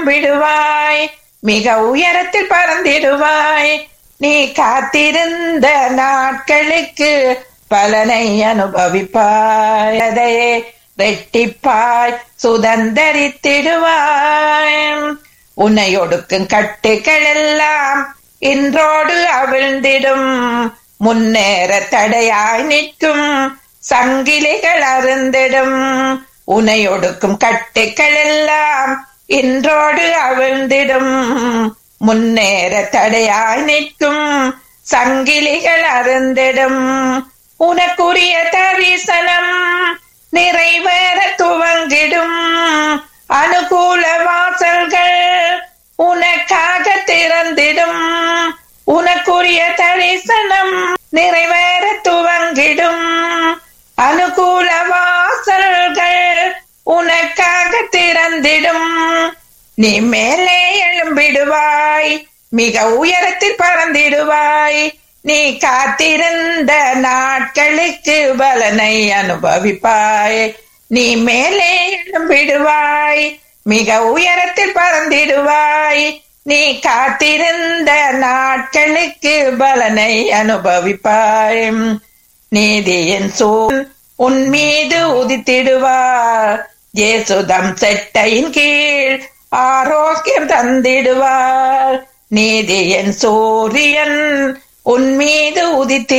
எழும்பிடுவாய் மிக உயரத்தில் பறந்திடுவாய் நீ காத்திருந்த நாட்களுக்கு பலனை அனுபவிப்பாய் அதையே வெட்டிப்பாய் சுதந்தரித்திடுவாய் உன்னை ஒடுக்கும் கட்டுகள் எல்லாம் இன்றோடு அவிழ்ந்திடும் முன்னேற தடையாய் நிற்கும் சங்கிலிகள் அருந்திடும் உன்னை ஒடுக்கும் கட்டுகள் எல்லாம் இன்றோடு அவிழ்ந்திடும் முன்னேற தடையாய் நிற்கும் சங்கிலிகள் அருந்திடும் உனக்குரிய தரிசனம் நிறைவேற துவங்கிடும் அனுகூல வாசல்கள் உனக்காக திறந்திடும் உனக்குரிய தரிசனம் நிறைவேற துவங்கிடும் அனுகூல வாசல்கள் உனக்காக திறந்திடும் நீ மேலே எழும்பிடுவாய் மிக உயரத்தில் பறந்திடுவாய் நீ காத்திருந்த நாட்களுக்கு பலனை அனுபவிப்பாய் நீ மேலே எழும்பிடுவாய் மிக உயரத்தில் பறந்திடுவாய் நீ காத்திருந்த நாட்களுக்கு பலனை அனுபவிப்பாய் நீதியின் சூழ் உன் மீது உதித்திடுவார் ஜேசுதம் செட்டையின் கீழ் ஆரோக்கியம் தந்திடுவார் நீதியின் சூரியன் உன் மீது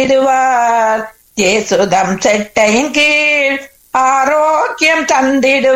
உதித்திடுவார் ஜேசுதம் செட்டையின் கீழ் ஆரோக்கியம் தந்திடுவார்